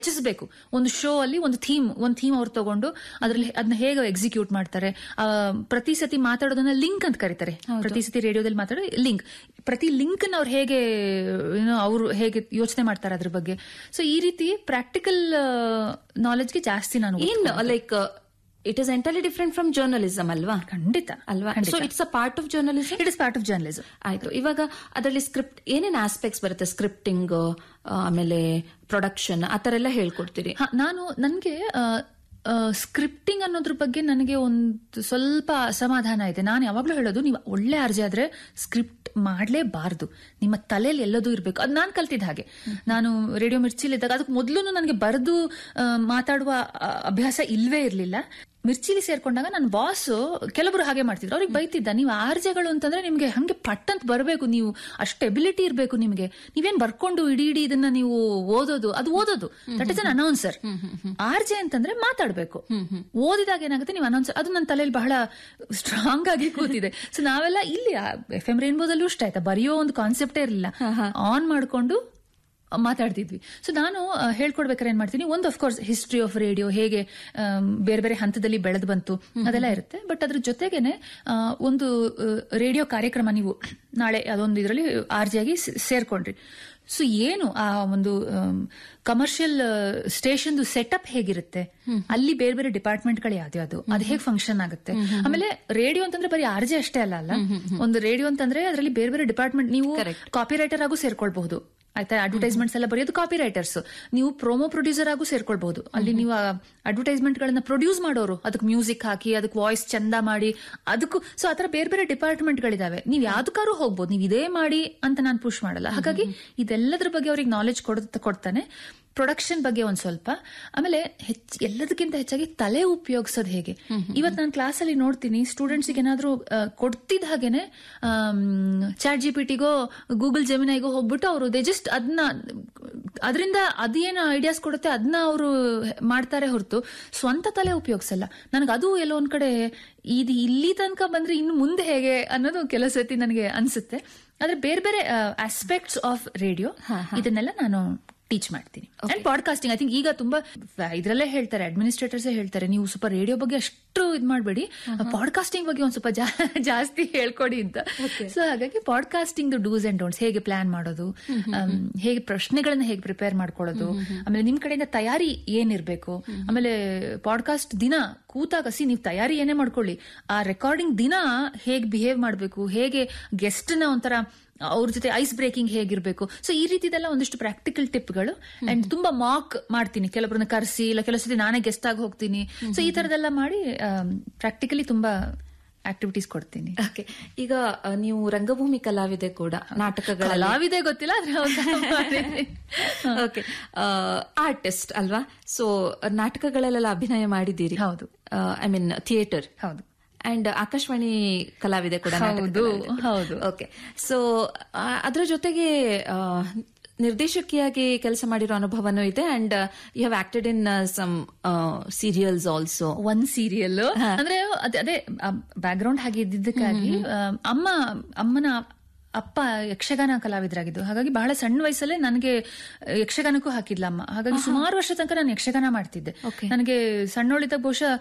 ಹೆಚ್ಚಿಸಬೇಕು ಒಂದು ಶೋ ಅಲ್ಲಿ ಒಂದು ಥೀಮ್ ಒಂದು ಥೀಮ್ ಅವ್ರು ತಗೊಂಡು ಅದ್ರಲ್ಲಿ ಅದನ್ನ ಹೇಗೆ ಎಕ್ಸಿಕ್ಯೂಟ್ ಮಾಡ್ತಾರೆ ಆ, ಪ್ರತಿ ಸತಿ ಮಾತಾಡೋದನ್ನ ಲಿಂಕ್ ಅಂತ ಕರೀತಾರೆ ಪ್ರತಿ ಸತಿ ರೇಡಿಯೋದಲ್ಲಿ ಮಾತಾಡೋ ಲಿಂಕ್ ಪ್ರತಿ ಲಿಂಕ್ ಅವ್ರು ಹೇಗೆ ಅವರು ಹೇಗೆ ಯೋಚನೆ ಮಾಡ್ತಾರೆ ಅದ್ರ ಬಗ್ಗೆ ಸೊ ಈ ರೀತಿ ಪ್ರಾಕ್ಟಿಕಲ್ ನಾಲೆಜ್ಗೆ ಜಾಸ್ತಿ ನಾನು ಏನ್ like it is entirely different from journalism ಅಲ್ವಾ ಖಂಡಿತ ಅಲ್ವಾ so it's a part of journalism it is part of journalism ಆಯ್ತು ಇವಾಗ ಅದರಲ್ಲಿ ಸ್ಕ್ರಿಪ್ಟ್ ಏನೇನ್ ಆಸ್ಪೆಕ್ಟ್ಸ್ ಬರುತ್ತೆ ಸ್ಕ್ರಿಪ್ಟಿಂಗ್ ಆಮೇಲೆ ಪ್ರೊಡಕ್ಷನ್ ಆತರ ಎಲ್ಲ ಹೇಳ್ಕೊಡ್ತೀರಿ ಹ, ನಾನು ನನಗೆ ಸ್ಕ್ರಿಪ್ಟಿಂಗ್ ಅನ್ನೋದ್ರ ಬಗ್ಗೆ ನನಗೆ ಒಂದು ಸ್ವಲ್ಪ ಅಸಮಾಧಾನ ಇದೆ ನಾನು ಯಾವಾಗ್ಲೂ ಹೇಳೋದು ನೀವು ಒಳ್ಳೆ ಅರ್ಜಿ ಆದ್ರೆ ಸ್ಕ್ರಿಪ್ಟ್ ಮಾಡಲೇಬಾರ್ದು ನಿಮ್ಮ ತಲೆಯಲ್ಲಿ ಎಲ್ಲದೂ ಇರಬೇಕು ಅದು ನಾನು ಕಲ್ತಿದ್ದ ಹಾಗೆ ನಾನು ರೇಡಿಯೋ ಮಿರ್ಚಿಲಿದ್ದಾಗ ಅದಕ್ಕೆ ಮೊದಲು ನನಗೆ ಬರೆದು ಮಾತಾಡುವ ಆ, ಅಭ್ಯಾಸ ಇಲ್ವೇ ಇರಲಿಲ್ಲ ಮಿರ್ಚಿಲಿ ಸೇರ್ಕೊಂಡಾಗ ನನ್ನ ಬಾಸ್ ಕೆಲವರು ಹಾಗೆ ಮಾಡ್ತಿದ್ರು ಅವ್ರಿಗೆ ಬೈತಿದ್ದ ನೀವು ಆರ್ಜೆಗಳು ಅಂತಂದ್ರೆ ನಿಮ್ಗೆ ಹಂಗೆ ಪಟ್ ಅಂತ ಬರಬೇಕು ನೀವು ಅಷ್ಟು ಎಬಿಲಿಟಿ ಇರಬೇಕು ನಿಮ್ಗೆ ನೀವೇನ್ ಬರ್ಕೊಂಡು ಇಡೀ ಇಡೀ ಇದನ್ನ ನೀವು ಓದೋದು ಅದು ಓದೋದು that is an announcer RJ ಅಂತಂದ್ರೆ ಮಾತಾಡ್ಬೇಕು ಓದಿದಾಗ ಏನಾಗುತ್ತೆ ನೀವು ಅನೌನ್ಸರ್ ಅದು ನನ್ನ ತಲೆಯಲ್ಲಿ ಬಹಳ ಸ್ಟ್ರಾಂಗ್ ಆಗಿ ಕೂತಿದೆ ಸೊ ನಾವೆಲ್ಲ ಇಲ್ಲಿ ಎಫ್ ಎಂ ರೇನ್ಬೋದಲ್ಲೂ ಇಷ್ಟ ಆಯ್ತಾ ಬರೆಯೋ ಒಂದು ಕಾನ್ಸೆಪ್ಟೇ ಇರಲಿಲ್ಲ ಆನ್ ಮಾಡ್ಕೊಂಡು ಮಾತಾಡ್ತಿದ್ವಿ ಸೊ ನಾನು ಆ, ಹೇಳ್ಕೊಡ್ಬೇಕಾದ್ರೆ ಏನ್ ಮಾಡ್ತೀನಿ ಒಂದು ಅಫ್ಕೋರ್ಸ್ ಹಿಸ್ಟ್ರಿ ಆಫ್ ರೇಡಿಯೋ ಹೇಗೆ ಆಮ್, ಬೇರೆ ಬೇರೆ ಹಂತದಲ್ಲಿ ಬೆಳೆದು ಬಂತು ಅದೆಲ್ಲ ಇರುತ್ತೆ ಬಟ್ ಅದ್ರ ಜೊತೆಗೇನೆ ಆ, ಒಂದು ರೇಡಿಯೋ ಕಾರ್ಯಕ್ರಮ ನೀವು ನಾಳೆ ಅದೊಂದು ಇದರಲ್ಲಿ ಆರ್ಜಿಯಾಗಿ ಸೇರ್ಕೊಂಡ್ರಿ ಸೊ ಏನು ಆ ಒಂದು ಕಮರ್ಷಿಯಲ್ ಸ್ಟೇಷನ್ ಸೆಟಪ್ ಹೇಗಿರುತ್ತೆ ಅಲ್ಲಿ ಬೇರೆ ಬೇರೆ ಡಿಪಾರ್ಟ್ಮೆಂಟ್ಗಳು ಯಾವ್ದು ಅದು ಹೇಗೆ ಫಂಕ್ಷನ್ ಆಗುತ್ತೆ ಆಮೇಲೆ ರೇಡಿಯೋ ಅಂತಂದ್ರೆ ಬರೀ ಆರ್ಜೆ ಅಷ್ಟೇ ಅಲ್ಲ ಅಲ್ಲ ಒಂದು ರೇಡಿಯೋ ಅಂತಂದ್ರೆ ಅದರಲ್ಲಿ ಬೇರೆ ಬೇರೆ ಡಿಪಾರ್ಟ್ಮೆಂಟ್ ನೀವು ಕಾಪಿ ರೈಟರ್ ಆಗೂ ಸೇರ್ಕೊಳ್ಬಹುದು ಆಯ್ತಾ ಅಡ್ವರ್ಟೈಸ್ಮೆಂಟ್ಸ್ ಎಲ್ಲ ಬರೆಯೋದು ಕಾಪಿ ರೈಟರ್ಸ್ ನೀವು ಪ್ರೋಮೋ ಪ್ರೊಡ್ಯೂಸರ್ ಆಗೂ ಸೇರ್ಕೊಳ್ಬಹುದು ಅಲ್ಲಿ ನೀವು ಅಡ್ವರ್ಟೈಸ್ಮೆಂಟ್ ಗಳನ್ನ ಪ್ರೊಡ್ಯೂಸ್ ಮಾಡೋರು ಅದಕ್ಕೆ ಮ್ಯೂಸಿಕ್ ಹಾಕಿ ಅದಕ್ಕೆ ವಾಯ್ಸ್ ಚಂದ ಮಾಡಿ ಅದಕ್ಕೂ ಸೊ ಆತರ ಬೇರೆ ಬೇರೆ ಡಿಪಾರ್ಟ್ಮೆಂಟ್ ಗಳಿದಾವೆ ನೀವು ಯಾವ್ದಕ್ಕಾರು ಹೋಗ್ಬೋದು ನೀವು ಇದೇ ಮಾಡಿ ಅಂತ ನಾನು ಪುಷ್ ಮಾಡಲ್ಲ ಹಾಗಾಗಿ ಇದೆಲ್ಲದ್ರ ಬಗ್ಗೆ ಅವ್ರಿಗೆ ನಾಲೆಜ್ ಕೊಡ್ತಾನೆ ಪ್ರೊಡಕ್ಷನ್ ಬಗ್ಗೆ ಒಂದ್ ಸ್ವಲ್ಪ ಆಮೇಲೆ ಹೆಚ್ಚ್ ಎಲ್ಲದಕ್ಕಿಂತ ಹೆಚ್ಚಾಗಿ ತಲೆ ಉಪಯೋಗಿಸೋದು ಹೇಗೆ ಇವತ್ತು ನಾನು ಕ್ಲಾಸಲ್ಲಿ ನೋಡ್ತೀನಿ ಸ್ಟೂಡೆಂಟ್ಸ್ ಏನಾದ್ರೂ ಆ, ಕೊಡ್ತಿದ್ದ ಹಾಗೇನೆ ಚಾಟ್ ಜಿ ಪಿ ಟಿಗೋ ಗೂಗಲ್ ಜೆಮಿನೈಗೋ ಹೋಗ್ಬಿಟ್ಟು ಅವರು ದೇ ಜಸ್ಟ್ ಅದನ್ನ ಅದರಿಂದ ಅದೇನು ಐಡಿಯಾಸ್ ಕೊಡುತ್ತೆ ಅದನ್ನ ಅವರು ಮಾಡ್ತಾರೆ ಹೊರತು ಸ್ವಂತ ತಲೆ ಉಪಯೋಗಿಸಲ್ಲ ನನಗೆ ಅದು ಎಲ್ಲೋ ಒಂದ್ ಕಡೆ ಇದು ಇಲ್ಲಿ ತನಕ ಬಂದ್ರೆ ಇನ್ನು ಮುಂದೆ ಹೇಗೆ ಅನ್ನೋದು ಕೆಲವು ಸತಿ ನನಗೆ ಅನ್ಸುತ್ತೆ ಆದ್ರೆ ಬೇರೆ ಬೇರೆ ಆಸ್ಪೆಕ್ಟ್ಸ್ ಆಫ್ ರೇಡಿಯೋ ಇದನ್ನೆಲ್ಲ ನಾನು ಟೀಚ್ ಮಾಡ್ತೀನಿ ಅಂಡ್ ಪಾಡ್ಕಾಸ್ಟಿಂಗ್ ಐ ಥಿಂಕ್ ಈಗ ತುಂಬಾ ಇದ್ರಲ್ಲೇ ಹೇಳ್ತಾರೆ ಅಡ್ಮಿನಿಸ್ಟ್ರೇಟರ್ಸ್ ಹೇಳ್ತಾರೆ ನೀವು ಸ್ವಲ್ಪ ರೇಡಿಯೋ ಬಗ್ಗೆ ಅಷ್ಟು ಇದ್ ಮಾಡಬೇಡಿ ಪಾಡ್ಕಾಸ್ಟಿಂಗ್ ಬಗ್ಗೆ ಒಂದ್ ಸ್ವಲ್ಪ ಜಾ- ಜಾಸ್ತಿ ಹೇಳ್ಕೊಡಿ ಅಂತ ಸೊ ಹಾಗಾಗಿ ಪಾಡ್ಕಾಸ್ಟಿಂಗ್ ಡೂಸ್ ಅಂಡ್ ಡೋಂಟ್ಸ್ ಹೇಗೆ ಪ್ಲಾನ್ ಮಾಡೋದು ಆಮ್, ಹೇಗೆ ಪ್ರಶ್ನೆಗಳನ್ನ ಹೇಗೆ ಪ್ರಿಪೇರ್ ಮಾಡ್ಕೊಳ್ಳೋದು ಆಮೇಲೆ ನಿಮ್ ಕಡೆಯಿಂದ ತಯಾರಿ ಏನಿರ್ಬೇಕು ಆಮೇಲೆ ಪಾಡ್ಕಾಸ್ಟ್ ದಿನ ಕೂತಾಗ ಸಿ ನೀವು ತಯಾರಿ ಏನೇ ಮಾಡ್ಕೊಳ್ಳಿ ಆ ರೆಕಾರ್ಡಿಂಗ್ ದಿನ ಹೇಗೆ ಬಿಹೇವ್ ಮಾಡಬೇಕು ಹೇಗೆ ಗೆಸ್ಟ್ ನ ಒಂಥರ ಅವ್ರ ಜೊತೆ ಐಸ್ ಬ್ರೇಕಿಂಗ್ ಹೇಗಿರ್ಬೇಕು ಸೊ ಈ ರೀತಿದೆಲ್ಲ ಒಂದಿಷ್ಟು ಪ್ರಾಕ್ಟಿಕಲ್ ಟಿಪ್ಗಳು ಅಂಡ್ ತುಂಬಾ ಮಾಕ್ ಮಾಡ್ತೀನಿ ಕೆಲವರನ್ನ ಕರೆಸಿ ಇಲ್ಲ ಕೆಲವು ಸತಿ ನಾನೇ ಗೆಸ್ಟ್ ಆಗಿ ಹೋಗ್ತೀನಿ ಸೊ ಈ ತರದೆಲ್ಲ ಮಾಡಿ ಪ್ರಾಕ್ಟಿಕಲಿ ತುಂಬಾ ಆಕ್ಟಿವಿಟೀಸ್ ಕೊಡ್ತೀನಿ ಓಕೆ ಈಗ ಆ, ನೀವು ರಂಗಭೂಮಿ ಕಲಾವಿದೆ ಕೂಡ ನಾಟಕಗಳ ಕಲಾವಿದೆ ಗೊತ್ತಿಲ್ಲ ಆದ್ರೆ ಒಂದ್ ಮಾಡಿದ್ದೀನಿ. ಓಕೆ ಆರ್ಟಿಸ್ಟ್ ಅಲ್ವಾ ಸೊ ನಾಟಕಗಳಲ್ಲೆಲ್ಲ ಅಭಿನಯ ಮಾಡಿದ್ದೀರಿ ಹೌದು ಐ ಮೀನ್ ಥಿಯೇಟರ್ ಹೌದು ಅಂಡ್ ಆಕಾಶವಾಣಿ ಕಲಾವಿದೆ ಕೂಡ ಹೌದು, ಹೌದು. ಓಕೆ ಸೊ ಅದರ ಜೊತೆಗೆ ಆ, ನಿರ್ದೇಶಕಿಯಾಗಿ ಕೆಲಸ ಮಾಡಿರೋ ಅನುಭವನೂ ಇದೆ and you have acted in some serials also ಒಂದ್ ಸೀರಿಯಲ್ ಅಂದ್ರೆ ಅದೇ ಅದೇ ಬ್ಯಾಕ್ ಗ್ರೌಂಡ್ ಹಾಗೆ ಇದ್ದಿದ್ದಕ್ಕಾಗಿ ಆ, ಅಮ್ಮ ಅಮ್ಮನ ಅಪ್ಪ ಯಕ್ಷಗಾನ ಕಲಾವಿದರಾಗಿದ್ದು ಹಾಗಾಗಿ ಬಹಳ ಸಣ್ಣ ವಯಸ್ಸಲ್ಲೇ ನನಗೆ ಯಕ್ಷಗಾನಕ್ಕೂ ಹಾಕಿದ್ಲ ಅಮ್ಮ ಹಾಗಾಗಿ ಸುಮಾರು ವರ್ಷ ತನಕ ನಾನು ಯಕ್ಷಗಾನ ಮಾಡ್ತಿದ್ದೆ ನನಗೆ ಸಣ್ಣೋಳಿದ್ದಾಗ ಬಹುಶಃ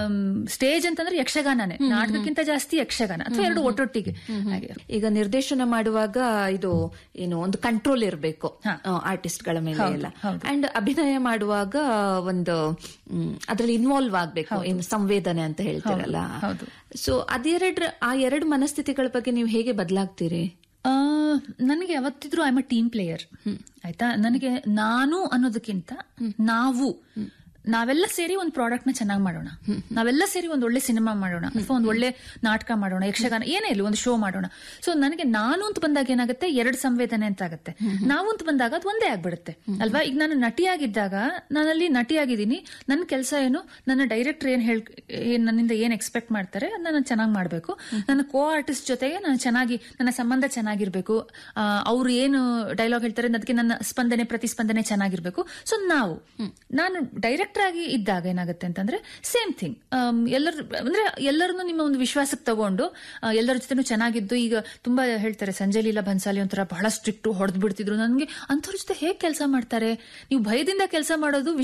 ಸ್ಟೇಜ್ ಅಂತಂದ್ರೆ ಯಕ್ಷಗಾನನೇ ನಾಟಕಕ್ಕಿಂತ ಜಾಸ್ತಿ ಯಕ್ಷಗಾನ ಅಥವಾ ಎರಡು ಒಟ್ಟೊಟ್ಟಿಗೆ ಹಾಗೆ ಈಗ ನಿರ್ದೇಶನ ಮಾಡುವಾಗ ಇದು ಏನು ಒಂದು ಕಂಟ್ರೋಲ್ ಇರಬೇಕು ಆರ್ಟಿಸ್ಟ್ಗಳ ಮೇಲೆ ಎಲ್ಲ ಅಂಡ್ ಅಭಿನಯ ಮಾಡುವಾಗ ಒಂದು ಅದರಲ್ಲಿ ಇನ್ವಾಲ್ವ್ ಆಗ್ಬೇಕು ಏನು ಸಂವೇದನೆ ಅಂತ ಹೇಳ್ತೀರಲ್ಲ ಹೌದು. ಸೊ ಅದೆರಡು ಆ ಎರಡು ಮನಸ್ಥಿತಿಗಳ ಬಗ್ಗೆ ನೀವು ಹೇಗೆ ಬದಲಾಗ್ತೀರಿ ಆ, ನನಗೆ ಯಾವತ್ತಿದ್ರು I am a team player ಆಯ್ತಾ ನನಗೆ ನಾನು ಅನ್ನೋದಕ್ಕಿಂತ ನಾವು ನಾವೆಲ್ಲ ಸೇರಿ ಒಂದು ಪ್ರಾಡಕ್ಟ್ ನ ಚೆನ್ನಾಗಿ ಮಾಡೋಣ ನಾವೆಲ್ಲ ಸೇರಿ ಒಂದ್ ಒಳ್ಳೆ ಸಿನಿಮಾ ಮಾಡೋಣ ಅಥವಾ ಒಂದ್ ಒಳ್ಳೆ ನಾಟಕ ಮಾಡೋಣ ಯಕ್ಷಗಾನ ಏನೇ ಇಲ್ಲ ಒಂದು ಶೋ ಮಾಡೋಣ ಸೊ ನನಗೆ ನಾನು ಅಂತ ಬಂದಾಗ ಏನಾಗುತ್ತೆ ಎರಡು ಸಂವೇದನೆ ಅಂತ ಆಗುತ್ತೆ ನಾವು ಅಂತ ಬಂದಾಗ ಅದು ಒಂದೇ ಆಗ್ಬಿಡುತ್ತೆ ಅಲ್ವಾ ಈಗ ನಾನು ನಟಿಯಾಗಿದ್ದಾಗ ನಾನಲ್ಲಿ ನಟಿಯಾಗಿದ್ದೀನಿ ನನ್ನ ಕೆಲಸ ಏನು ನನ್ನ ಡೈರೆಕ್ಟರ್ ಏನ್ ಹೇಳ್ ಏನ್ ನನ್ನಿಂದ ಏನ್ ಎಕ್ಸ್ಪೆಕ್ಟ್ ಮಾಡ್ತಾರೆ ಅದನ್ನ ನಾನು ಚೆನ್ನಾಗಿ ಮಾಡಬೇಕು ನನ್ನ ಕೋ ಆರ್ಟಿಸ್ಟ್ ಜೊತೆಗೆ ನಾನು ಚೆನ್ನಾಗಿ ನನ್ನ ಸಂಬಂಧ ಚೆನ್ನಾಗಿರ್ಬೇಕು ಅವ್ರು ಏನು ಡೈಲಾಗ್ ಹೇಳ್ತಾರೆ ಅದಕ್ಕೆ ನನ್ನ ಸ್ಪಂದನೆ ಪ್ರತಿಸ್ಪಂದನೆ ಚೆನ್ನಾಗಿರ್ಬೇಕು ಸೊ ನಾವು ನಾನು ಡೈರೆಕ್ಟ್ ಡೈರೆಕ್ಟರ್ ಆಗಿ ಇದ್ದಾಗ ಏನಾಗುತ್ತೆ ಅಂತಂದ್ರೆ ಸೇಮ್ ಥಿಂಗ್ ಎಲ್ಲರ ಅಂದ್ರೆ ಎಲ್ಲರನ್ನು ನಿಮ್ಮ ಒಂದು ವಿಶ್ವಾಸಕ್ಕೆ ತಗೊಂಡು ಆ, ಎಲ್ಲರ ಜೊತೆನೂ ಚೆನ್ನಾಗಿದ್ದು ಈಗ ತುಂಬಾ ಹೇಳ್ತಾರೆ ಸಂಜಯ್ ಲೀಲಾ ಬನ್ಸಾಲಿ ಒಂಥರ ಬಹಳ ಸ್ಟ್ರಿಕ್ಟ್ ಹೊಡೆದ್ ಬಿಡ್ತಿದ್ರು ನನಗೆ ಅಂಥವ್ರ ಜೊತೆ ಹೇಗೆ ಕೆಲಸ ಮಾಡ್ತಾರೆ ನೀವು ಭಯದಿಂದ ಕೆಲಸ ಮಾಡೋದು